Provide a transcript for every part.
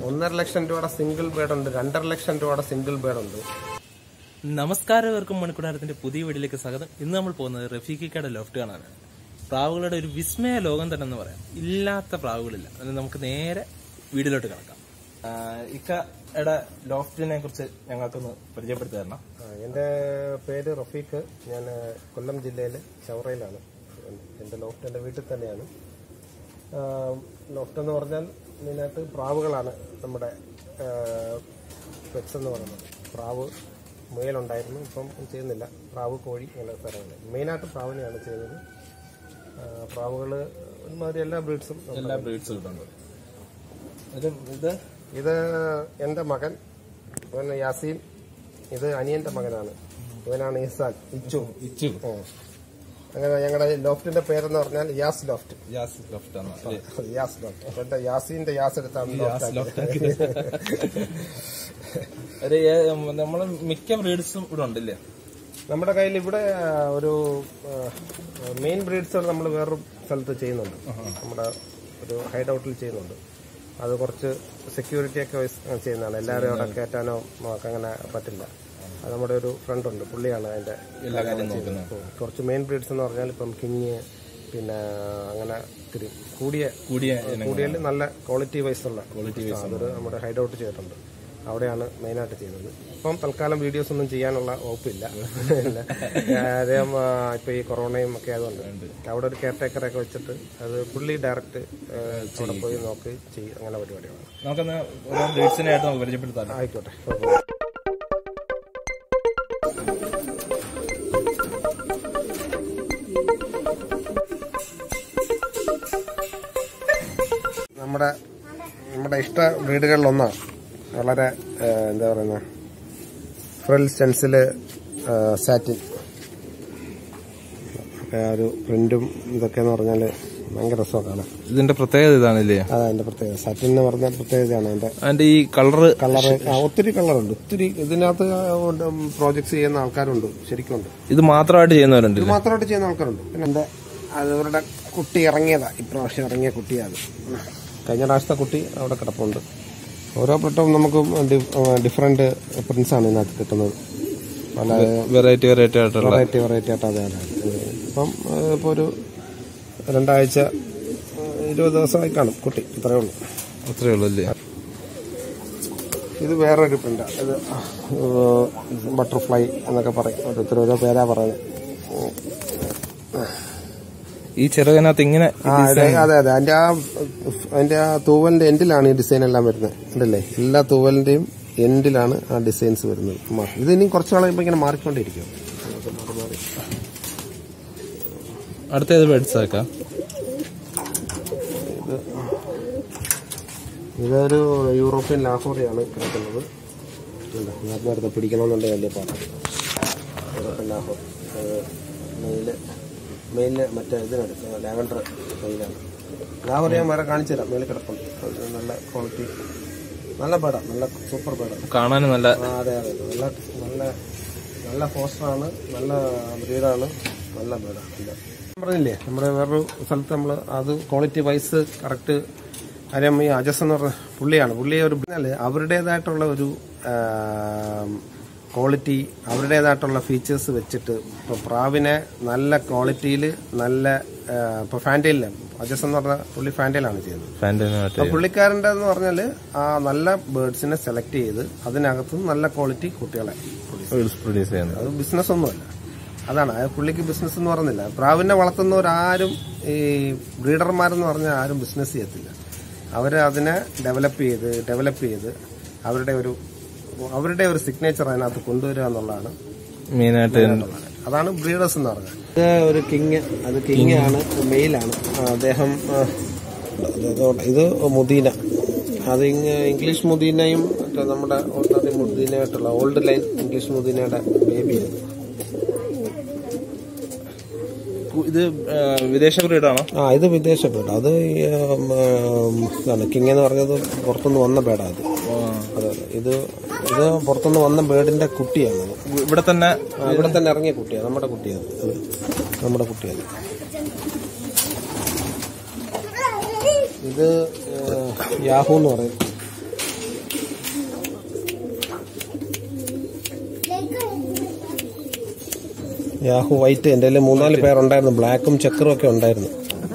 ഒന്നര ലക്ഷം രൂപയുടെ single bird ഉണ്ട് രണ്ടര ലക്ഷം രൂപയുടെ സിംഗിൾ ബേഡ് ഉണ്ട് നമസ്കാരം ഇവർക്കും മണിക്കൂടാരത്തിന്റെ പുതിയ വീഡിയോയിലേക്ക് സ്വാഗതം ഇന്ന് നമ്മൾ പോകുന്നത് റഫീഖിക്കയുടെ ലോഫ്റ്റ് കാണാനാണ് പ്രാവുകളുടെ ഒരു വിസ്മയ ലോകം തന്നെ എന്ന് പറയാം ഇല്ലാത്ത പ്രാവുകളില്ല അത് നമുക്ക് നേരെ വീഡിയോയിലോട്ട് കിടക്കാം ഇക്കയുടെ ലോഫ്റ്റിനെ കുറിച്ച് ഞങ്ങൾക്കൊന്ന് പരിചയപ്പെടുത്തി തരണം ആ, എൻ്റെ പേര് റഫീഖ് ഞാൻ ആ, കൊല്ലം ജില്ലയിലെ ചവറയിലാണ് എൻ്റെ ലോഫ്റ്റ് എൻ്റെ വീട്ടിൽ തന്നെയാണ് ആ, ലോഫ്റ്റ് എന്ന് പറഞ്ഞാൽ മെയിനായിട്ട് പ്രാവുകളാണ് നമ്മുടെ പെറ്റ്സ് എന്ന് പറയുന്നത് പ്രാവ് മുയലുണ്ടായിരുന്നു ഇപ്പം ചെയ്യുന്നില്ല പ്രാവ് കോഴി അങ്ങനെ സ്ഥലങ്ങൾ മെയിനായിട്ട് പ്രാവിനെയാണ് ചെയ്യുന്നത് പ്രാവുകൾ ഒരുമാതിരി എല്ലാ ബ്രീഡ്സും എല്ലാ ബ്രീഡ്സും ഇതുണ്ട് ഇത് ഇത് ഇത് എൻ്റെ മകൻ ഇവൻ യാസീൻ ഇത് അനിയന്റെ മകനാണ് ഇവനാണ് ഇസാൻ ഇച്ചു ഇച്ചു ഓ. അങ്ങനെ ഞങ്ങളുടെ ലോഫ്റ്റിന്റെ പേരെന്ന് പറഞ്ഞാൽ യാസ് ലോഫ്റ്റ് യാസ് ലോഫ്റ്റ് ആണ് അല്ലേ? യാസ് ലോഫ്റ്റ് അപ്പൊ എന്റെ യാസീന്റെ യാസ് എടുത്താണ് യാസ് ലോഫ്റ്റ് ലോഫ്റ്റ് ഒരു ഏ- നമ്മള് മിക്ക ബ്രീഡ്സും ഇവിടെ ഉണ്ടല്ലേ നമ്മുടെ കയ്യിൽ ഇവിടെ ആ, ഒരു മെയിൻ ബ്രീഡ്സുകൾ നമ്മൾ വേറൊരു സ്ഥലത്ത് ചെയ്യുന്നുണ്ട് നമ്മുടെ ഒരു ഹൈഡ് ഔട്ടിൽ ചെയ്യുന്നുണ്ട് അത് കുറച്ച് സെക്യൂരിറ്റി ഒക്കെ വൈസ് ചെയ്യുന്നതാണ് എല്ലാവരും അവിടെ കയറ്റാനോ നമുക്ക് അങ്ങനെ പറ്റില്ല അത് നമ്മുടെ ഒരു ഫ്രണ്ട് ഉണ്ട് പുള്ളിയാണ് അതിന്റെ എല്ലാ കാര്യം നോക്കുന്നത് ഉം. കുറച്ച് മെയിൻ ബ്രീഡ്സ് എന്ന് പറഞ്ഞാൽ ഇപ്പം കിങ് പിന്നെ അങ്ങനെ ഇത്തിരി കൂടിയ കൂടിയ കൂടിയതിൽ നല്ല ക്വാളിറ്റി വൈസ് ഉള്ള ക്വാളിറ്റി അതൊരു നമ്മുടെ ഹൈഡ് ഔട്ട് ചെയ്തിട്ടുണ്ട് അവിടെയാണ് മെയിനായിട്ട് ചെയ്യുന്നത് ഇപ്പം തൽക്കാലം വീഡിയോസ് ഒന്നും ചെയ്യാനുള്ള വകുപ്പില്ല ഇല്ല. അദ്ദേഹം ആ, ഇപ്പൊ ഈ കൊറോണയും ഒക്കെ ആയതുകൊണ്ട് അവിടെ ഒരു കെയർ ടേക്കറൊക്കെ വെച്ചിട്ട് അത് പുള്ളി ഡയറക്റ്റ് അവിടെ പോയി നോക്കി ചെയ്യും അങ്ങനെ പരിപാടികളാണ് നമുക്കൊന്ന് ഓരോ ബ്രീഡ്സിനെ ആയിട്ട് നമുക്ക് പരിചയപ്പെടുത്താം ആയിക്കോട്ടെ കുഴപ്പമില്ല. നമ്മുടെ നമ്മുടെ ഇഷ്ട ബ്രീഡുകളിൽ ഒന്നാണ് വളരെ ആ, എന്താ പറയുന്ന ഫ്രിൽ സ്റ്റെൻസില് സാറ്റിൻ ഒക്കെ ആ ഒരു പ്രിന്റും ഇതൊക്കെ എന്ന് പറഞ്ഞാൽ ഭയങ്കര രസമാണ് കാണാൻ ഇതിന്റെ പ്രത്യേകത ഇതാണല്ലേ അതാ അതിന്റെ പ്രത്യേകത സാറ്റിൻ എന്ന് പറഞ്ഞ പ്രത്യേകതയാണ് അതിന്റെ അതിന്റെ ഈ കളറ് കളറ് ആ, ഒത്തിരി കളറുണ്ട് ഒത്തിരി ഇതിനകത്ത് പ്രോജക്ട്സ് ചെയ്യുന്ന ആൾക്കാരുണ്ട് ശരിക്കും ഉണ്ട് ഇത് മാത്രമായിട്ട് ചെയ്യുന്നവരുണ്ട് ഇത് മാത്രമായിട്ട് ചെയ്യുന്ന ആൾക്കാരുണ്ട് പിന്നെ എന്താ അത് അവരുടെ കുട്ടി ഇറങ്ങിയതാ ഇപ്രാവശ്യം ഇറങ്ങിയ കുട്ടിയാണ് കഴിഞ്ഞ പ്രാവശ്യത്തെ കുട്ടി അവിടെ കിടപ്പുണ്ട് ഓരോ പ്രിട്ടും നമുക്ക് ഡിഫറെന്റ് പ്രിന്റ്സാണ് ഇതിനകത്ത് കിട്ടുന്നത് പല വെറൈറ്റി വെറൈറ്റി ആയിട്ടുള്ള വെറൈറ്റി വെറൈറ്റി ആയിട്ട് അതാണ് ഇപ്പം ഇപ്പോൾ ഒരു രണ്ടാഴ്ച ആ, ഇരുപത് ദിവസമായി കാണും കുട്ടി ഇത്രയേ ഉള്ളൂ അത്രേ ഉള്ളൂ അല്ലേ ഇത് വേറൊരു പ്രിന്റാ ഇത് ബട്ടർഫ്ലൈ എന്നൊക്കെ പറയും ഓരോരുത്തർ ഓരോ പേരാ പറയുന്നത് ഈ ചെറുകനകത്ത് ഇങ്ങനെ ആ അതെ അതെ അതെ അതിന്റെ ആ അതിന്റെ ആ തൂവലിന്റെ എൻഡിലാണ് ഈ ഡിസൈൻ എല്ലാം വരുന്നത് ഉണ്ടല്ലേ എല്ലാ തൂവലിന്റെയും എൻഡിലാണ് ആ ഡിസൈൻസ് വരുന്നത് മാ- ഇത് ഇനി കുറച്ച് നാളെ ഇങ്ങനെ മാറിക്കൊണ്ടിരിക്കും മാറി മാറി അടുത്തേത് ബെഡ്സ് ആക്കാം ഇത് ഇതൊരു യൂറോപ്യൻ ലാഹോറിയാണ് കിടക്കുന്നത് ഇല്ല, ഇതിനകത്ത് നേരത്തെ പിടിക്കണമെന്നുണ്ടെങ്കിൽ വലിയ പാടാണ് യൂറോപ്യൻ ലാഹോർ അത് മെയില് മെയില് മറ്റേ ഇതിനെടുക്കുക ലാവൻഡർ മെയിലാണ് ലാഹോർ ഞാൻ വേറെ കാണിച്ചു തരാം മേളിൽ കിടപ്പുണ്ട് അത് നല്ല ക്വാളിറ്റി നല്ല പേടാണ് നല്ല സൂപ്പർ പേടാണ് കാണാനും നല്ല ആ അതെ അതെ നല്ല നല്ല നല്ല പോസ്റ്ററാണ് നല്ല ബ്രീഡാണ് നല്ല ബ്രീഡാണ് നല്ല പറഞ്ഞില്ലേ നമ്മുടെ വേറൊരു സ്ഥലത്ത് നമ്മൾ അത് ക്വാളിറ്റി വൈസ് കറക്റ്റ് കാര്യം ഈ അജസ് എന്ന് പറഞ്ഞ പുള്ളിയാണ് പുള്ളി ഒരു പറഞ്ഞാല് അവരുടേതായിട്ടുള്ള ഒരു ക്വാളിറ്റി അവരുടേതായിട്ടുള്ള ഫീച്ചേഴ്സ് വെച്ചിട്ട് ഇപ്പൊ പ്രാവിനെ നല്ല ക്വാളിറ്റിയിൽ നല്ല ആ, ഇപ്പൊ ഫാൻറ്റയിലാണ് അജസ് എന്ന് പറഞ്ഞ പുള്ളി ഫാൻറ്റയിലാണ് ചെയ്യുന്നത് ഫാൻറ്റനുമായിട്ട് അപ്പൊ പുള്ളിക്കാരൻ്റെ എന്ന് പറഞ്ഞാല് ആ നല്ല ബേർഡ്സിനെ സെലക്ട് ചെയ്ത് അതിനകത്ത് നല്ല ക്വാളിറ്റി കുട്ടികളെ produce പ്രൊഡ്യൂസ് ചെയ്യുന്നത് അത് ബിസിനസ് ഒന്നുമല്ല അതാണ് അത് പുള്ളിക്ക് ബിസിനസ് എന്ന് പറയുന്നില്ല പ്രാവിനെ വളർത്തുന്നവരാരും ഈ ബ്രീഡർമാരെന്ന് പറഞ്ഞാൽ ആരും ബിസിനസ് ചെയ്യത്തില്ല അവര് അതിനെ ഡെവലപ്പ് ചെയ്ത് ഡെവലപ്പ് ചെയ്ത് അവരുടെ ഒരു അവരുടെ ഒരു സിഗ്നേച്ചർ അതിനകത്ത് കൊണ്ടുവരിക എന്നുള്ളതാണ് മെയിനായിട്ട് അതാണ് ബ്രീഡേഴ്സ് എന്ന് പറഞ്ഞത് ഇത് ഒരു കിങ് അത് കിങ് ആണ് മെയിലാണ് അദ്ദേഹം ആ, ഇത് മുദീന അത് ഇങ് ഇംഗ്ലീഷ് മുദീനയും മറ്റേ നമ്മുടെ ഓർഡിനറി മുദീനയായിട്ടുള്ള ഓൾഡ് ലൈൻ ഇംഗ്ലീഷ് മുദീനയുടെ ബേബിയാണ് ഇത് ആ, വിദേശ ബ്രീഡാണോ ആ ഇത് വിദേശ ബേഡ് അത് ഈ, ഉം, ഉം, ഇതാണ് കിങ് എന്ന് പറഞ്ഞത് പുറത്തുനിന്ന് വന്ന ബേഡാ അത് അതെ അതെ ഇത് ഇത് പുറത്തുനിന്ന് വന്ന ബേഡിന്റെ കുട്ടിയാണ് അത്. ഇവിടെ തന്നെ ആ, ഇവിടെ തന്നെ ഇറങ്ങിയ കുട്ടിയാണ് നമ്മുടെ കുട്ടിയാണ് അത് നമ്മുടെ കുട്ടിയാണ് ഇത് ഏഹ്, യാഹു എന്ന് പറയും യാഹു വൈറ്റ് എൻ്റെ കയ്യിൽ മൂന്നാല് പേരുണ്ടായിരുന്നു ബ്ലാക്കും ചെക്കറും ഒക്കെ ഉണ്ടായിരുന്നു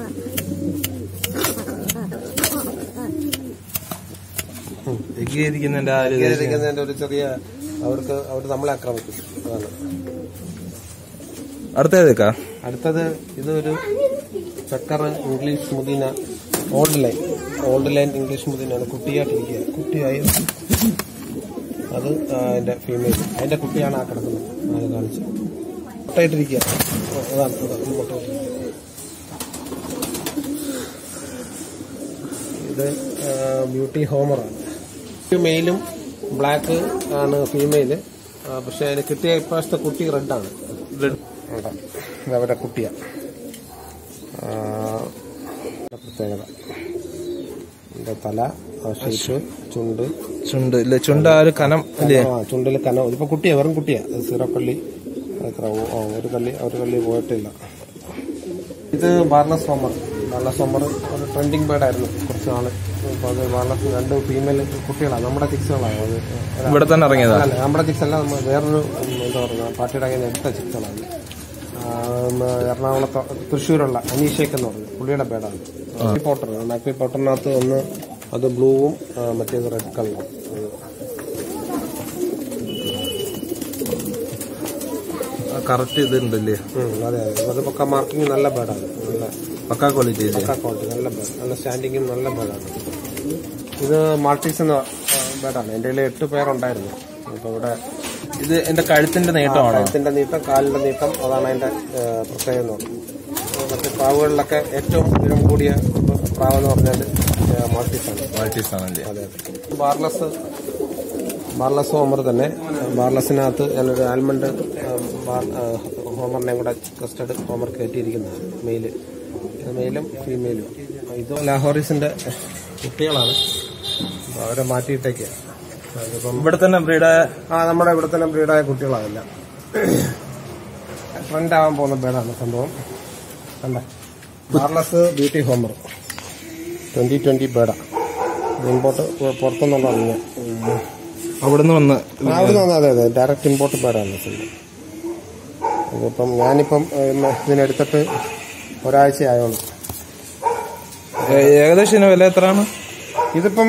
എഗ്ഗിയിരിക്കുന്നതിന്റെ ആ ഒരു ഇത് ഇരിക്കുന്നതിന്റെ ഒരു ചെറിയ അവർക്ക് അവർ നമ്മളെ ആക്രമിക്കും അതാണ് അടുത്തേക്കാ അടുത്തത് ഇതൊരു ചക്കർ English Modena old line old line English മുദീനാണ് കുട്ടിയായിട്ടിരിക്കുക കുട്ടിയായി അത് ആ, അതിന്റെ ഫീമെയിൽ അതിന്റെ കുട്ടിയാണ് ആ കിടക്കുന്നത് അത് കാണിച്ച് മുട്ടയിട്ടിരിക്കുക അതാണ് അതാണ് മുട്ടയിട്ടിരിക്കുക ഇത് ആ, ബ്യൂട്ടി ഹോമറാണ് മെയിലും ബ്ലാക്ക് ആണ് ഫീമെയില് ആ, പക്ഷെ അതിന് കിട്ടിയ ഇപ്രാവശ്യത്തെ കുട്ടി റെഡാണ് ഉണ്ട്. ഇത് അവരുടെ കുട്ടിയാ ആ, പ്രത്യേകത ഇതിന്റെ തല ഷേപ്പ് ചുണ്ട് ചുണ്ട് ഇല്ല ചുണ്ട് ആ ഒരു കനം അല്ലേ ആ ചുണ്ടിൽ കനം ഇതിപ്പോ കുട്ടിയാ വെറും കുട്ടിയാ ഇത് സീറോ കള്ളി എത്ര ഓ, ആ, ഒരു കള്ളി ഒരു കള്ളി പോയിട്ടില്ല ഇത് ബാർലസ് സോമർ ബാർലസ് സോമർ ഒരു ട്രെൻഡിങ് ബേർഡ് ആയിരുന്നു കുറച്ച് നാള് ഇപ്പൊ അത് ബാർലസ് രണ്ട് ഫീമെയിൽ കുട്ടികളാണ് നമ്മുടെ ചിക്സുകളാണ് അത് ഇവിടെ തന്നെ ഇറങ്ങിയതാ അല്ല നമ്മുടെ ചിക്സ് അല്ല നമ്മൾ വേറൊരു ഉം, എന്താ പറയുക പാർട്ടിയുടെ കയ്യിൽ നിന്ന് എടുത്ത ചിക്സുകളാണ് ആ, ഉം, എറണാകുളത്ത് തൃശ്ശൂരുള്ള അനീഷേക്ക് എന്ന് പറഞ്ഞു പുള്ളിയുടെ ബേഡാണ് മാക്പി പോട്ടർ മാക്പി പോട്ടറിനകത്ത് ഒന്ന് അത് ബ്ലൂവും ആ, മറ്റേത് റെഡ് കളറും കറക്റ്റ് ഇതുണ്ടല്ലേ അതെ അതെ അത് പക്ക മാർക്കിങ് നല്ല ബേഡാണ് നല്ല പക്കാ ക്വാളിറ്റി ഇല്ലേ പക്ക ക്വാളിറ്റി നല്ല ബേഡ് നല്ല സ്റ്റാൻഡിങ്ങും നല്ല ബേഡാണ് ഇത് മാൾട്ടീസ് എന്ന ബേഡാണ് എൻ്റെ കയ്യിൽ എട്ട് പേരുണ്ടായിരുന്നു ഇപ്പൊ ഇവിടെ ഇത് എന്റെ കഴുത്തിന്റെ നീട്ടമാണോ കഴുത്തിന്റെ നീട്ടം കാലിന്റെ നീട്ടം അതാണ് അതിന്റെ ഏഹ്, പ്രത്യേകത എന്ന് പറയുന്നത് മറ്റ് പ്രാവുകളിലൊക്കെ ഏറ്റവും ഉയരം കൂടിയ പ്രാവ് എന്ന് പറഞ്ഞാൽ മാൾട്ടീസാണ് ക്വാളിറ്റീസ് ആണല്ലേ അതെ അതെ ബാർലസ് ബാർലസ് ഹോമർ തന്നെ ബാർലസിനകത്ത് ഞാനൊരു ആൽമണ്ട് ഹോമറിനെയും കൂടെ കസ്റ്റഡ് ഹോമർ കയറ്റിയിരിക്കുന്നതാണ് മെയില് ഇത് മെയിലും ഫീമെയിലും ഇത് ലാഹോറീസിന്റെ കുട്ടികളാണ് അപ്പൊ അവരെ മാറ്റിയിട്ടേക്കാണ് അതിപ്പം ഇവിടെ തന്നെ ബ്രീഡ് ആ നമ്മുടെ ഇവിടെ തന്നെ ബ്രീഡായ കുട്ടികളാവില്ല ട്രെൻഡ് ആവാൻ പോകുന്ന ബേഡാണ് സംഭവം കണ്ടേ barless beauty homer twenty twenty ബേഡാ ഇമ്പോർട്ട് പുറത്തുനിന്നുള്ളതാണ് ഞാൻ അവിടെ നിന്ന് വന്ന് അവിടെ നിന്ന് അതെ അതെ ഡയറക്റ്റ് ഇമ്പോർട്ട് ബേഡാണ് സംഭവം ഇതിപ്പം ഞാനിപ്പം ഇന്ന് ഇതിനെടുത്തിട്ട് ഒരാഴ്ച ആയോളൂ ഏ- ഏകദേശം ഇതിന് വില എത്രയാണ് ഇതിപ്പം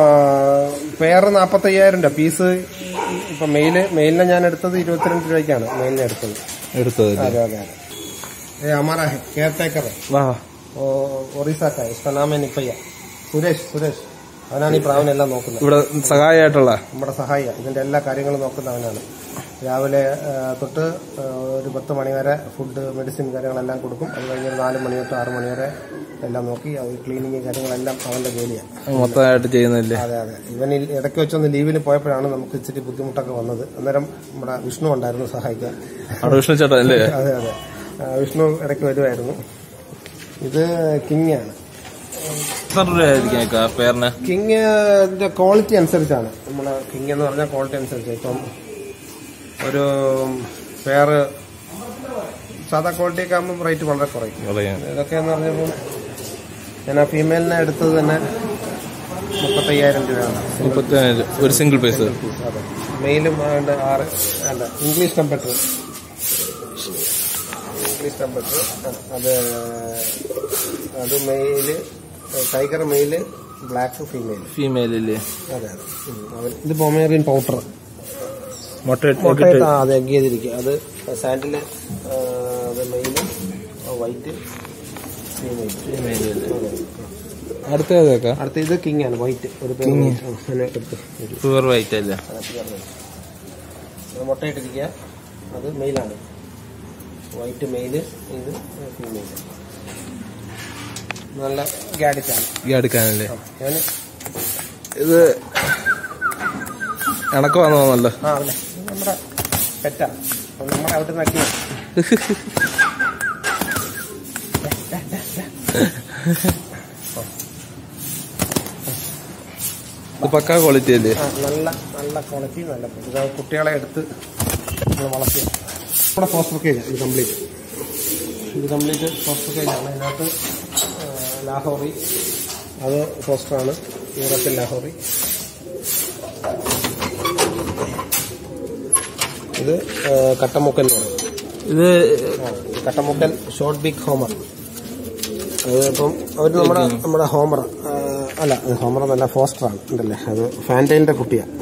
പെയർ നാപ്പത്തയ്യായിരം രൂപ പീസ് ഇപ്പം മെയില് മെയിലിനെ ഞാൻ എടുത്തത് ഇരുപത്തിരണ്ട് രൂപയ്ക്കാണ് മെയിലിനെ എടുത്തത് എടുത്തത് अरे अरे अरे ये हमारा है केयर टेकर है വാ वो ഒറീസ का है इसका नाम है निपയ്യ സുരേഷ് സുരേഷ് അവനാണ് ഈ പ്രാവിനെല്ലാം നോക്കുന്നത് ഇവിടെ സഹായമായിട്ടുള്ള നമ്മുടെ സഹായിയ ഇതിന്റെ എല്ലാ കാര്യങ്ങളും നോക്കുന്ന അവനാണ് രാവിലെ ആ, തൊട്ട് ആ, ഒരു പത്ത് മണി വരെ ഫുഡ് മെഡിസിൻ കാര്യങ്ങളെല്ലാം കൊടുക്കും അത് കഴിഞ്ഞ് ഒരു നാല് മണി തൊട്ട് ആറ് മണി വരെ എല്ലാം നോക്കി അത് ക്ലീനിങ് കാര്യങ്ങളെല്ലാം അവന്റെ ജോലിയാണ് മൊത്തമായിട്ട് ചെയ്യുന്നില്ലേ അതെ അതെ ഇവൻ ഈ ഇടയ്ക്ക് വെച്ചൊന്ന് ലീവിന് പോയപ്പോഴാണ് നമുക്ക് ഇച്ചിരി ബുദ്ധിമുട്ടൊക്കെ വന്നത് അന്നേരം നമ്മുടെ വിഷ്ണു ഉണ്ടായിരുന്നു സഹായിക്കാൻ അവിടെ വിഷ്ണു ചേട്ടൻ അല്ലേ അതെ അതെ ആ, വിഷ്ണു ഇടയ്ക്ക് വരുമായിരുന്നു ഇത് കിങ് ആണ് എത്ര രൂപയായിരിക്കും പേരിന് കിങ് ന്റെ ക്വാളിറ്റി അനുസരിച്ചാണ് നമ്മള് കിങ് എന്ന് പറഞ്ഞ ക്വാളിറ്റി അനുസരിച്ച് ഇപ്പം ഒരു പേര് സാധാ ക്വാളിറ്റി ഒക്കെ ആകുമ്പോൾ റേറ്റ് വളരെ കുറയും പറയാം ഇതൊക്കെ എന്ന് പറഞ്ഞപ്പോൾ ഞാൻ ആ ഫീമെയിലിനെ എടുത്തത് തന്നെ മുപ്പത്തയ്യായിരം രൂപയാണ് മുപ്പത്തി ഒരു സിംഗിൾ പീസ് അതെ മെയിലും വേണ്ട ആറ് വേണ്ട ഇംഗ്ലീഷ് കമ്പ്യൂട്ടർ ഇംഗ്ലീഷ് കമ്പ്യൂട്ടർ അത് അത് male tiger male black female female ഇല്ലേ അതെ അതെ ഉം. അവൻ- ഇത് പൊമേറിയൻ പൗഡർ മുട്ട മുട്ടയിട്ട് ആ അത് എഗ് ചെയ്തിരിക്കുക അത് സാൻഡില് അത് മെയില് വൈറ്റ് ഫീമെയിൽ അടുത്ത ഏതൊക്കെ അടുത്ത ഇത് കിങ് ആണ് വൈറ്റ് ഒരു പേര് ആ, അതിനെ എടുത്ത് ഒരു പ്യുവർ വൈറ്റ് അല്ലേ മുട്ടയിട്ടിരിക്കുക അത് മെയിലാണ് വൈറ്റ് മെയില് ഇത് ഫീമെയിൽ നല്ല ഗാഡിറ്റാണ് ഈ അടുക്കാനല്ലേ ഞാൻ ഇത് ഇണക്കമാണെന്ന് തോന്നല്ലോ ആ അതെ ഇത് നമ്മുടെ പെറ്റാ അപ്പൊ നമ്മുടെ അവിടെ നക്കി ഇത് പക്കാ ക്വാളിറ്റി അല്ലേ ആ നല്ല നല്ല ക്വാളിറ്റി നല്ല ഇത് കുട്ടികളെ എടുത്ത് നമ്മൾ വളർത്തിയ നമ്മുടെ ഫോസ്റ്റർ കേജ് ഇത് കംപ്ലീറ്റ് ഇത് കംപ്ലീറ്റ് ഫോസ്റ്റർ കേജ് ആണ് ഇതിനകത്ത് ആ, ലാഹോറി അത് ഫോസ്റ്ററാണ് യൂറോപ്യൻ ലാഹോറി ഇത് ആ, കട്ടമുക്കൻ എന്ന് പറയും ഇത് കട്ടമുക്കൻ ഷോർട്ട് ബിഗ് ഹോമർ അത് ഇപ്പം അവർ നമ്മുടെ നമ്മുടെ ഹോമർ ആ, അല്ല അത് ഹോമർ എന്നല്ല ഫോസ്റ്ററാണ് ഉണ്ടല്ലേ അത് ഫാൻറ്റൈൻ്റെ കുട്ടിയാണ്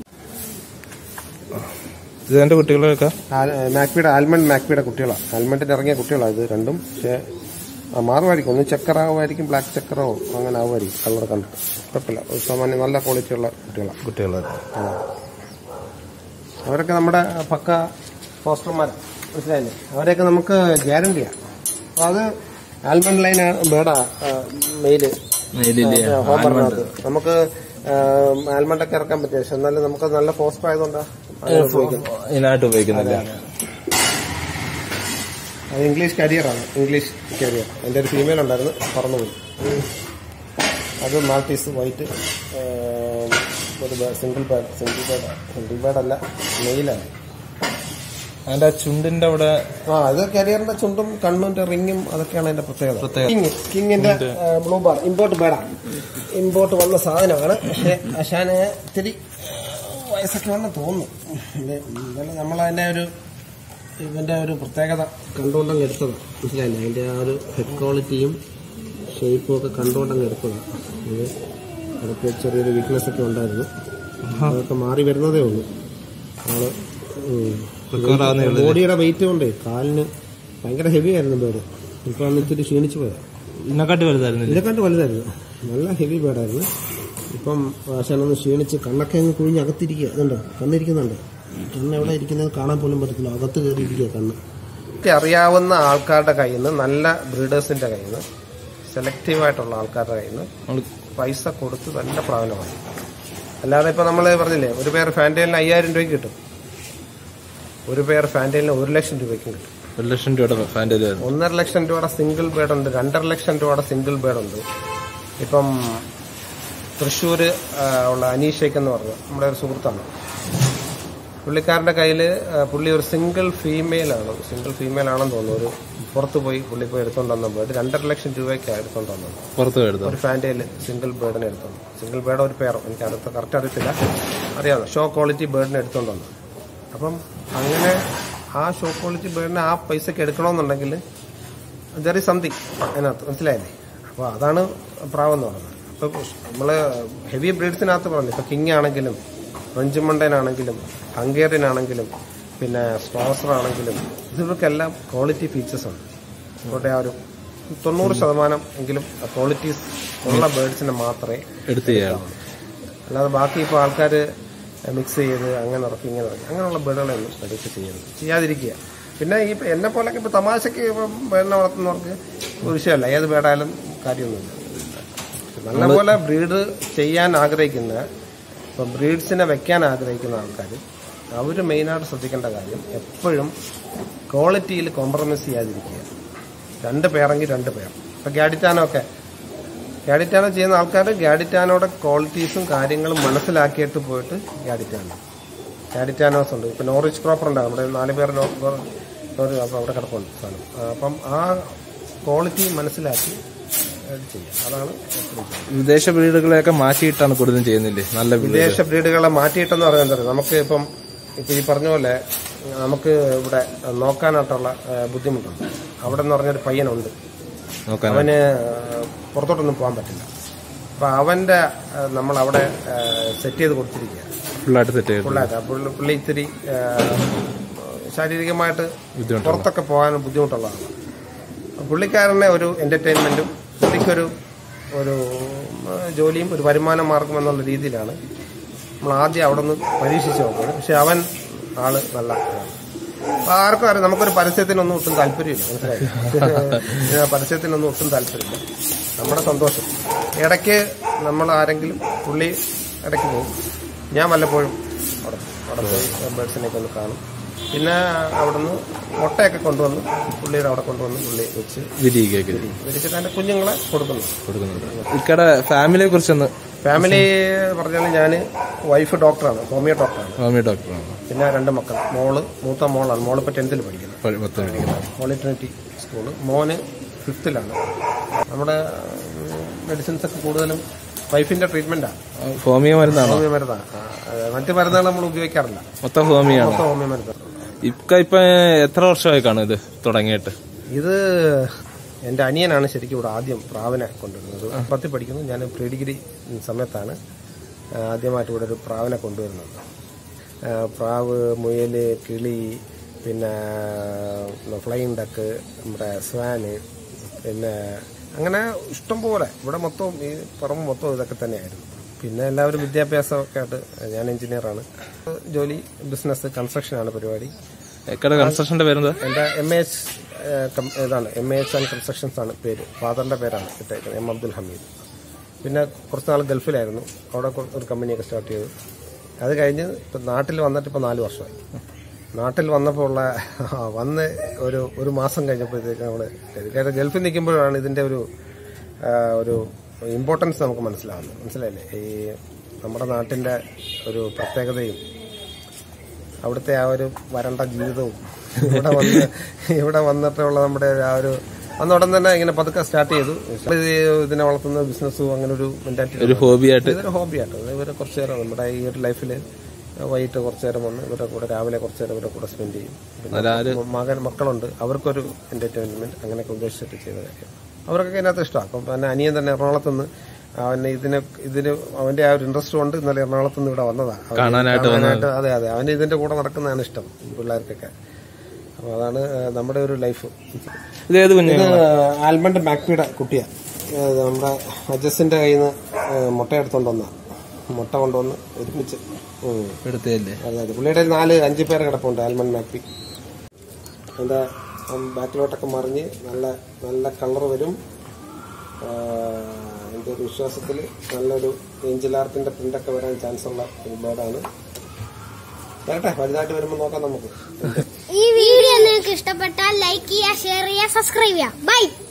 ഇത് എന്റെ കുട്ടികളൊക്കെ മാക്പിയുടെ ആൽമണ്ട് മാക്പിയുടെ കുട്ടികളാണ് ആൽമണ്ടിന് ഇറങ്ങിയ കുട്ടികളാണ് ഇത് രണ്ടും പക്ഷേ ആ, മാറുമായിരിക്കും ഒന്ന് ചക്കറാവുമായിരിക്കും ബ്ലാക്ക് ചക്കറോ അങ്ങനെ ആവുമായിരിക്കും കളർ കണ്ടിട്ട് കുഴപ്പമില്ല ഒരു സാമാന്യം നല്ല ക്വാളിറ്റിയുള്ള കുട്ടികളാണ് കുട്ടികളൊക്കെ അവരൊക്കെ നമ്മുടെ പക്ക പോസ്റ്റർമാരാണ് മനസ്സിലായില്ലേ അവരെയൊക്കെ നമുക്ക് ഗ്യാരണ്ടിയാണ് അപ്പോൾ അത് ആൽമണ്ട് ലൈൻ ബേഡാ മെയില് മെയിലില്ലേ ഹോമറിനകത്ത് നമുക്ക് ആൽമണ്ടൊക്കെ ഇറക്കാൻ പറ്റിയ പക്ഷെ എന്നാലും നമുക്ക് നല്ല പോസ്റ്റർ ആയതുകൊണ്ടാണ് അങ്ങനെ ഉപയോഗിക്കുന്നത് ഇതിനായിട്ട് ഉപയോഗിക്കുന്നില്ല അത് ഇംഗ്ലീഷ് കരിയറാണ് ഇംഗ്ലീഷ് കരിയർ എൻ്റെ ഒരു ഫീമെയിൽ ഉണ്ടായിരുന്നു പറന്നുപോയി അത് മാൾട്ടീസ് വൈറ്റ് ഒരു single bird single bird single bird അല്ല മെയിലാണ് അതിന്റെ ആ ചുണ്ടിന്റെ അവിടെ ആ അത് കരിയറിന്റെ ചുണ്ടും കണ്ണിന്റെ റിങ്ങും അതൊക്കെയാണ് അതിന്റെ പ്രത്യേകത കിങ് കിങ്ങിന്റെ ബ്ലൂ ബാർ ഇമ്പോർട്ട് ബേഡാണ് ഇമ്പോർട്ട് വന്ന സാധനമാണ് പക്ഷെ അശാന് ഇത്തിരി വയസ്സൊക്കെ വന്ന് തോന്നുന്നു ഇത് എന്നാലും നമ്മളതിന്റെ ഒരു ഇവന്റെ ഒരു പ്രത്യേകത കണ്ടുകൊണ്ടങ്ങ് എടുത്തതാണ് മനസ്സിലായില്ലേ അതിന്റെ ആ ഒരു ഹെഡ് ക്വാളിറ്റിയും ഷേപ്പും ഒക്കെ കണ്ടുകൊണ്ടങ്ങ് എടുത്തതാണ് ഇത് അതൊക്കെ ചെറിയൊരു വീക്ക്നെസ് ഒക്കെ ഉണ്ടായിരുന്നു അതൊക്കെ മാറി വരുന്നതേ ഉള്ളൂ ആള് ഉം. Recover ആവുന്നേ ഉള്ളൂ ബോഡിയുടെ വെയിറ്റ് കൊണ്ടേ കാലിന് ഭയങ്കര ഹെവി ആയിരുന്നു ബേഡ് ഇപ്പൊ അന്ന് ഇത്തിരി ക്ഷീണിച്ചു പോയത് ഇതിനെക്കാട്ടി വലുതായിരുന്നില്ല ഇതിനെക്കാട്ട് വലുതായിരുന്നു നല്ല ഹെവി ബേഡായിരുന്നു ഇപ്പം ആശാനൊന്ന് ക്ഷീണിച്ച് കണ്ണൊക്കെ അങ്ങ് കുഴിഞ്ഞ് അകത്തിരിക്കുക അതുണ്ടോ കണ്ണിരിക്കുന്നുണ്ട് കണ്ണ് എവിടെ ഇരിക്കുന്നത് കാണാൻ പോലും പറ്റത്തില്ല അകത്ത് കയറിയിരിക്കുക കണ്ണ് അറിയാവുന്ന ആൾക്കാരുടെ കയ്യിൽ നിന്ന് നല്ല ബ്രീഡേഴ്സിന്റെ കയ്യിൽ നിന്ന് സെലക്റ്റീവ് ആയിട്ടുള്ള ആൾക്കാരുടെ കയ്യിൽ നിന്ന് നമ്മള് പൈസ കൊടുത്ത് നല്ല പ്രാബല്യമായി അല്ലാതെ ഇപ്പൊ നമ്മൾ പറഞ്ഞില്ലേ ഒരു പേർ ഫാൻറ്റൈലിന് അയ്യായിരം രൂപയ്ക്ക് കിട്ടും ഒരു പേർ ഫാൻറ്റൈലിന് ഒരു ലക്ഷം രൂപയ്ക്കും കിട്ടും ഒരു ലക്ഷം രൂപയുടെ ഫാൻറ്റൈൽ ആയിരുന്നു ഒന്നര ലക്ഷം രൂപയുടെ സിംഗിൾ ബേഡ് ഉണ്ട് രണ്ടര ലക്ഷം രൂപയുടെ സിംഗിൾ ബേഡ് ഉണ്ട് ഇപ്പം തൃശ്ശൂർ ഉള്ള അനീഷയ്ക്ക് എന്ന് പറഞ്ഞു നമ്മുടെ ഒരു സുഹൃത്താണ് പുള്ളിക്കാരന്റെ കയ്യിൽ പുള്ളി ഒരു സിംഗിൾ ഫീമെയിൽ ആണ് സിംഗിൾ ഫീമെയിൽ ആണെന്ന് തോന്നുന്നു ഒരു പുറത്ത് പോയി പുള്ളി പോയി എടുത്തോണ്ട് വന്ന ബേഡ് രണ്ടര ലക്ഷം രൂപയ്ക്കാണ് എടുത്തോണ്ട് വന്നത് പുറത്ത് പോയി എടുത്തോ ഒരു ഫാൻറ്റയിൽ സിംഗിൾ ബേർഡിനെ എടുത്തോണ്ട് സിംഗിൾ ബേർഡ് ഒരു പേരോ എനിക്ക് അടുത്ത കറക്റ്റ് അറിയത്തില്ല അറിയാമോ ഷോ ക്വാളിറ്റി ബേർഡിനെ എടുത്തോണ്ട് വന്നു അപ്പം അങ്ങനെ ആ ഷോ ക്വാളിറ്റി ബേർഡിനെ ആ പൈസക്ക് എടുക്കണമെന്നുണ്ടെങ്കിൽ ദർ ഇസ് സംതിങ് അതിനകത്ത് മനസ്സിലായില്ലേ അപ്പോൾ അതാണ് പ്രാവം എന്ന് പറയുന്നത് ഇപ്പോൾ നമ്മൾ ഹെവി ബ്രീഡ്സിനകത്ത് പറഞ്ഞു ഇപ്പോൾ കിങ് ആണെങ്കിലും ഫ്രഞ്ച് മണ്ടനാണെങ്കിലും ഹംഗേറിയൻ ആണെങ്കിലും പിന്നെ സ്ട്രോസർ ആണെങ്കിലും ഇവർക്കെല്ലാം ക്വാളിറ്റി ഫീച്ചേഴ്സ് ഉണ്ട് അതുകൊണ്ട് ആ ഒരു തൊണ്ണൂറ് ശതമാനം എങ്കിലും ക്വാളിറ്റീസ് ഉള്ള ബേർഡ്സിനെ മാത്രമേ എടുത്ത് ചെയ്യാം അല്ലാതെ ബാക്കി ഇപ്പോൾ ആൾക്കാർ മിക്സ് ചെയ്ത് അങ്ങനെ ഇറക്കി ഇങ്ങനെ ഇറക്കി അങ്ങനെയുള്ള ബേഡുകളൊന്നും എടുത്ത് ചെയ്യരുത് ചെയ്യാതിരിക്കുക പിന്നെ ഈ എന്നെ പോലൊക്കെ ഇപ്പോൾ തമാശയ്ക്ക് ഇപ്പം ബേഡിനെ വളർത്തുന്നവർക്ക് ഒരു വിഷയമല്ല ഏത് ബേഡായാലും കാര്യമൊന്നുമില്ല നല്ലപോലെ ബ്രീഡ് ചെയ്യാൻ ആഗ്രഹിക്കുന്ന ഇപ്പം ബ്രീഡ്സിനെ വെക്കാൻ ആഗ്രഹിക്കുന്ന ആൾക്കാർ അവർ മെയിനായിട്ട് ശ്രദ്ധിക്കേണ്ട കാര്യം എപ്പോഴും ക്വാളിറ്റിയിൽ കോംപ്രമൈസ് ചെയ്യാതിരിക്കുക രണ്ട് പേരെങ്കിൽ രണ്ട് പേർ ഇപ്പം ഗാഡിറ്റാനൊക്കെ ഗാഡിറ്റാനോ ചെയ്യുന്ന ആൾക്കാർ ഗാഡിറ്റാനോടെ ക്വാളിറ്റീസും കാര്യങ്ങളും മനസ്സിലാക്കിയിട്ട് പോയിട്ട് ഗാഡിറ്റാനോ ഗാഡിറ്റാനോസ് ഉണ്ട് ഇപ്പം നോറിച്ച് ക്രോപ്പർ ഉണ്ട് നമ്മുടെ നാല് പേർ നോ- നോ- നോ- അപ്പം അവിടെ കിടപ്പുണ്ട് സാധനം ആ, അപ്പം ആ ക്വാളിറ്റി മനസ്സിലാക്കി അത് ചെയ്യാം അതാണ് എപ്പോഴും ചെയ്യുന്നത്. വിദേശ ബ്രീഡുകളെയൊക്കെ മാറ്റിയിട്ടാണ് കൂടുതലും ചെയ്യുന്നില്ലേ നല്ല ബ്രീഡ് വിദേശ ബ്രീഡുകളെ മാറ്റിയിട്ടെന്ന് പറയുന്നത് എന്താ? നമുക്ക് ഇപ്പം ഇപ്പം ഈ പറഞ്ഞ പോലെ നമുക്ക് ഇവിടെ നോക്കാനായിട്ടുള്ള ആ, ബുദ്ധിമുട്ടുണ്ട് അവിടെ എന്ന് പറഞ്ഞൊരു പയ്യനുണ്ട് നോക്കാൻ അവന് പുറത്തോട്ടൊന്നും പോകാൻ പറ്റില്ല അപ്പൊ അവന്റെ നമ്മൾ അവിടെ സെറ്റ് ചെയ്ത് കൊടുത്തിരിക്കുക ഫുള്ളായിട്ട് സെറ്റ് ചെയ്തു പിള്ളേർക്ക് പുള്ളി പുള്ളി ഇത്തിരി ആ, ശാരീരികമായിട്ട് ബുദ്ധിമുട്ടുള്ള പുറത്തൊക്കെ പോകാൻ ബുദ്ധിമുട്ടുള്ളതാണ് പുള്ളിക്കാരനെ ഒരു എന്റർടൈൻമെന്റും പുള്ളിക്കൊരു ഒരു ആ, ജോലിയും ഒരു വരുമാന മാർഗം എന്നുള്ള രീതിയിലാണ് നമ്മൾ ആദ്യം അവിടെ നിന്ന് പരീക്ഷിച്ച് നോക്കുന്നത് പക്ഷെ അവൻ ആള് നല്ല ഇതാണ്. അപ്പൊ ആർക്കും അറിയാം നമുക്കൊരു പരസ്യത്തിനൊന്നും ഒട്ടും താല്പര്യമില്ല മനസ്സിലായി പരസ്യത്തിനൊന്നും ഒട്ടും താല്പര്യമില്ല നമ്മുടെ സന്തോഷം ഇടയ്ക്ക് നമ്മൾ ആരെങ്കിലും പുള്ളി ഇടയ്ക്ക് പോകും ഞാൻ വല്ലപ്പോഴും അവിടെ അവിടെ പോയി ബേഡ്സിനെയൊക്കെ ഒന്ന് കാണും പിന്നെ അവിടുന്ന് മുട്ടയൊക്കെ കൊണ്ടുവന്ന് പുള്ളിയുടെ അവിടെ കൊണ്ടുവന്ന് പുള്ളി വെച്ച് വിരിയിക്കൊക്കെ വിരിച്ചിട്ട് അതിന്റെ കുഞ്ഞുങ്ങളെ കൊടുക്കുന്നു കൊടുക്കുന്നുണ്ട് ഇക്കടെ ഫാമിലിയെ കുറിച്ചൊന്ന് ഫാമിലി പറഞ്ഞാൽ ഞാൻ വൈഫ് ഡോക്ടറാണ് ഹോമിയോ ഡോക്ടറാണ് ഹോമിയോ ഡോക്ടറാണ് പിന്നെ രണ്ട് മക്കൾ മോള് മൂത്ത മോളാണ് മോളിപ്പോൾ ടെൻത്തിൽ പഠിക്കുന്നത് പ- പത്ത് പഠിക്കുന്നത് പോളിട്രിനിറ്റി സ്കൂള് മോന് ഫിഫ്ത്തിലാണ് നമ്മുടെ മെഡിസിൻസ് ഒക്കെ കൂടുതലും വൈഫിന്റെ ട്രീറ്റ്മെന്റാണ് ഹോമിയോ മരുന്നാണോ ഹോമിയോ മരുന്നാണ് ആ, ആ, മറ്റ് മരുന്നുകൾ നമ്മൾ ഉപയോഗിക്കാറില്ല മൊത്തം ഹോമിയോ ആണോ മൊത്തം ഹോമിയോ മരുന്ന് ഇക്ക ഇപ്പൊ എത്ര വർഷമായി കാണും ഇത് തുടങ്ങിയിട്ട് ഇത് എൻ്റെ അനിയനാണ് ശരിക്കും ഇവിടെ ആദ്യം പ്രാവിനെ കൊണ്ടുവരുന്നത് പത്തിൽ പഠിക്കുന്നു ഞാൻ പ്രീ ഡിഗ്രി സമയത്താണ് ആ, ആദ്യമായിട്ട് ഇവിടെ ഒരു പ്രാവിനെ കൊണ്ടുവരുന്നത് ആ, പ്രാവ് മുയല് കിളി പിന്നെ ഫ്ലൈങ് ഡക്ക് നമ്മുടെ സ്വാന് പിന്നെ അങ്ങനെ ഇഷ്ടം പോലെ ഇവിടെ മൊത്തം ഈ പറമ്പ് മൊത്തം ഇതൊക്കെ തന്നെയായിരുന്നു പിന്നെ എല്ലാവരും വിദ്യാഭ്യാസമൊക്കെ ആയിട്ട് ഞാൻ എഞ്ചിനീയറാണ് ജോലി ബിസിനസ് കൺസ്ട്രക്ഷനാണ് പരിപാടി എക്കടെ കൺസ്ട്രക്ഷന്റെ പേരെന്താ എൻ്റെ എം എച്ച് ഇതാണ് എം എച്ച് ആൻഡ് കൺസ്ട്രക്ഷൻസ് ആണ് പേര് ഫാദറിന്റെ പേരാണ് ഇട്ടേക്കുന്നത് എം അബ്ദുൽ ഹമീദ് പിന്നെ കുറച്ച് നാൾ ഗൾഫിലായിരുന്നു അവിടെ കൊ- ഒരു കമ്പനിയൊക്കെ സ്റ്റാർട്ട് ചെയ്തു അത് കഴിഞ്ഞ് ഇപ്പം നാട്ടിൽ വന്നിട്ട് ഇപ്പം നാല് വർഷമായി നാട്ടിൽ വന്നപ്പോൾ ഉള്ള ആ, വന്ന് ഒരു ഒരു മാസം കഴിഞ്ഞപ്പോഴത്തേക്ക് നമ്മൾ കാരണം ഗൾഫിൽ നിൽക്കുമ്പോഴാണ് ഇതിൻ്റെ ഒരു ആ, ഒരു ഇമ്പോർട്ടൻസ് നമുക്ക് മനസ്സിലാവുന്നത് മനസ്സിലായില്ലേ ഈ നമ്മുടെ നാട്ടിൻ്റെ ഒരു പ്രത്യേകതയും അവിടുത്തെ ആ ഒരു വരണ്ട ജീവിതവും ഇവിടെ വന്ന് ഇവിടെ വന്നിട്ടുള്ള നമ്മുടെ ആ ഒരു അന്ന് ഉടൻ തന്നെ ഇങ്ങനെ പതുക്കെ സ്റ്റാർട്ട് ചെയ്തു ഇത് ഇതിനെ വളർത്തുന്ന ബിസിനസ്സും അങ്ങനെ ഒരു മെന്റാലിറ്റി ഒരു ഹോബിയായിട്ട് ഇതൊരു ഹോബിയാട്ടോ ഇത് ഇവരെ കുറച്ച് നേരം നമ്മുടെ ഈ ഒരു ലൈഫിൽ വൈകിട്ട് കുറച്ച് നേരം വന്ന് ഇവരുടെ കൂടെ രാവിലെ കുറച്ച് നേരം ഇവരുടെ കൂടെ സ്പെൻഡ് ചെയ്യും പിന്നെ മകൻ മക്കളുണ്ട് അവർക്കൊരു എന്റർടൈൻമെന്റ് അങ്ങനെയൊക്കെ ഉദ്ദേശിച്ചിട്ട് ചെയ്ത കാര്യം അവർക്കൊക്കെ ഇതിനകത്ത് ഇഷ്ടമാണ് അപ്പം പിന്നെ അനിയൻ തന്നെ എറണാകുളത്ത് നിന്ന് അവന് ഇതിന് ഇതിന് അവന്റെ ആ ഒരു ഇൻട്രസ്റ്റ് കൊണ്ട് ഇന്നലെ എറണാകുളത്ത് നിന്ന് ഇവിടെ വന്നതാണ് അവന് കാണാനായിട്ട് കാണാനായിട്ട് അതെ അതെ അവന് ഇതിന്റെ കൂടെ നടക്കുന്നതാണ് ഇഷ്ടം പിള്ളേർക്കൊക്കെ അപ്പോൾ അതാണ് ആ, നമ്മുടെ ഒരു ലൈഫ് ഇത് ഏത് കുഞ്ഞു ഇത് ആൽമണ്ട് മാക്പിയുടെ കുട്ടിയാണ് നമ്മുടെ അജസിന്റെ കയ്യിൽ നിന്ന് മുട്ട എടുത്തോണ്ട് വന്ന മുട്ട കൊണ്ടുവന്ന് ഒരുമിച്ച് ഉം. എടുത്തല്ലേ അതെ അതെ പുള്ളിയുടെ കയ്യിൽ നാല് അഞ്ച് പേര് കിടപ്പുണ്ട് ആൽമണ്ട് മാക്പി അതിന്റെ ബാക്കിലോട്ടൊക്കെ മറിഞ്ഞ് നല്ല നല്ല കളർ വരും ആ, എൻ്റെ ഒരു വിശ്വാസത്തിൽ നല്ലൊരു ഏഞ്ചലാർത്തിന്റെ പ്രിന്റൊക്കെ വരാൻ ചാൻസ് ഉള്ള ഒരു ബേർഡാണ് വരട്ടെ വലുതായിട്ട് വരുമ്പോൾ നോക്കാം നമുക്ക് ഈ വീഡിയോ നിങ്ങൾക്ക് ഇഷ്ടപ്പെട്ടാൽ ലൈക്ക് ചെയ്യുക ഷെയർ ചെയ്യുക സബ്സ്ക്രൈബ് ചെയ്യുക ബൈ